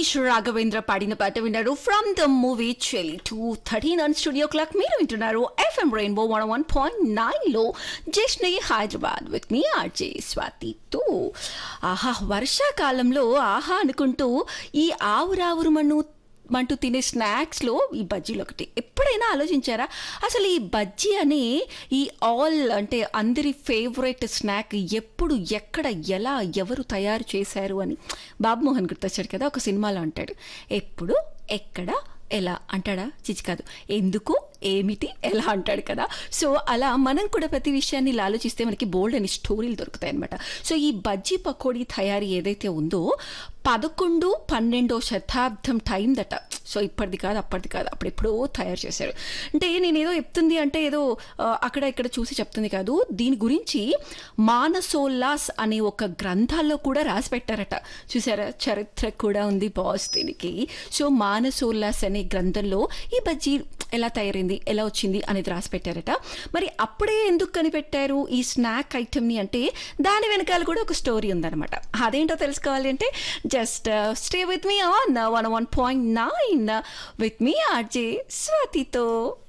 హరీష్ రాఘవేంద్ర పాడిన పాట విన్నారు from the movie Cheli two thirteen on studio clock మీరు వింటున్నారు FM rainbow one one point nine లో జస్ట్ని హైదరాబాద్ విత్ మీ ఆర్జే స్వాతితో ఆహా వర్షాకాలంలో ఆహా అనుకుంటూ ఈ ఆవురావురుమను మంటూ తినే స్నాక్స్లో ఈ బజ్జీలు ఒకటి ఎప్పుడైనా ఆలోచించారా అసలు ఈ బజ్జీ అనే ఈ ఆల్ అంటే అందరి ఫేవరెట్ స్నాక్ ఎప్పుడు ఎక్కడ ఎలా ఎవరు తయారు చేశారు అని బాబుమోహన్ గుర్తొచ్చాడు కదా ఒక సినిమాలో అంటాడు ఎప్పుడు ఎక్కడ ఎలా అంటాడా చిచి కాదు ఎందుకు ఏమిటి ఎలా అంటాడు కదా సో అలా మనం కూడా ప్రతి విషయాన్ని ఇలా ఆలోచిస్తే మనకి బోల్డ్ అని స్టోరీలు దొరుకుతాయి అనమాట సో ఈ బజ్జీ పకోడీ తయారీ ఏదైతే ఉందో పదకొండు పన్నెండో శతాబ్దం టైం దట సో ఇప్పటిది కాదు అప్పటిది కాదు అప్పుడు ఎప్పుడో తయారు చేశారు అంటే నేను ఏదో చెప్తుంది అంటే ఏదో ఆ, అక్కడ ఇక్కడ చూసి చెప్తుంది కాదు దీని గురించి మానసోల్లాస్ అనే ఒక గ్రంథాల్లో కూడా రాసి పెట్టారట చూసారా చరిత్ర కూడా ఉంది బాస్ దీనికి సో మానసోల్లాస్ అనే గ్రంథంలో ఈ బజ్జీ ఎలా తయారైంది ఎలా వచ్చింది అనేది రాసి పెట్టారట మరి అప్పుడే ఎందుకు కనిపెట్టారు ఈ స్నాక్ ఐటమ్ని అంటే దాని వెనకాల కూడా ఒక స్టోరీ ఉందన్నమాట అదేంటో తెలుసుకోవాలి అంటే just stay with me on one one point nine with me RJ స్వాతితో